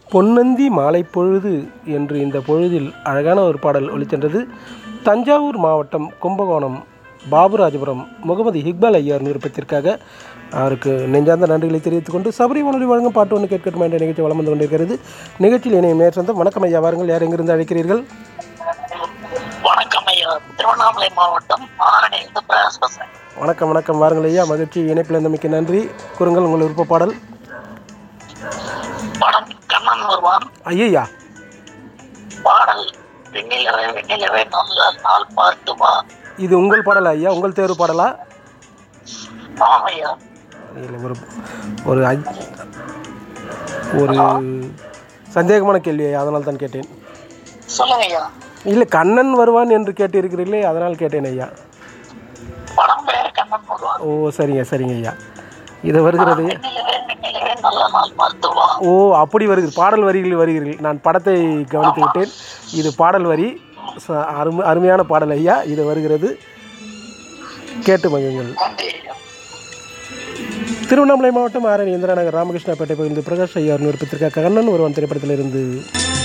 பொன்னந்தி மாலை பொழுது என்று இந்த பொழுதில் அழகான ஒரு பாடல் ஒளிச்சென்றது தஞ்சாவூர் மாவட்டம் கும்பகோணம் பாபுராஜபுரம் முகமது இக்பால் ஐயார் விருப்பத்திற்காக அவருக்கு நெஞ்சார்ந்த நன்றிகளை தெரிவித்துக் கொண்டு சபரி வானொலி வழங்கும் பாட்டு ஒன்று கேட்கட்டுமா என்ற நிகழ்ச்சி வளம் வந்து கொண்டிருக்கிறது நிகழ்ச்சியில் இணைய நேர் சொந்தம் வணக்கம் ஐயா வாருங்கள் யார் எங்கிருந்து அழைக்கிறீர்கள் வணக்கம் ஐயா திருவண்ணாமலை மாவட்டம் ஆரணியிலிருந்து பிரயாஸ் பேசுறேன் வணக்கம் வணக்கம் வாருங்கள் ஐயா மகிழ்ச்சி இணைப்பில் இருந்தமைக்கு நன்றி கூறுங்கள் உங்கள் விருப்ப பாடல் படம் கண்ணன் வருவான் ஐயா பாடல் வெண்ணிலவே வெண்ணிலவே நல்ல நாள் பார்த்து வா இது உங்கள் பாடலா ஐயா உங்கள் தேர்வு பாடலா ஆமாம் ஐயா இல்லை ஒரு ஒரு அஜ்- ஒரு சந்தேகமான கேள்வி ஐயா அதனால் தான் கேட்டேன் சொல்லுங்க ஐயா இல்லை கண்ணன் வருவான் என்று கேட்டிருக்கிறீர்களே அதனால் கேட்டேன் ஐயா படம் பேர் கண்ணன் வருவான் ஓ சரிங்க சரிங்க ஐயா இது வருகிறது வெண்ணிலவே வெண்ணிலவே நல்ல நாள் பார்த்து வா ஓ அப்படி வருகிறது பாடல் வரிகள் வருகிறீர்கள் நான் படத்தை கவனித்து விட்டேன் இது பாடல் வரி ச- அருமை அருமையான பாடல் ஐயா இது வருகிறது கேட்டு மகிழுங்கள் நன்றி ஐயா திருவண்ணாமலை மாவட்டம் ஆரணி இந்திரா நகர் ராமகிருஷ்ணாப்பேட்டை பகுதியில் பிரகாஷ் ஐயார் விருப்பத்திற்காக கண்ணன் ஒருவன் திரைப்படத்திலிருந்து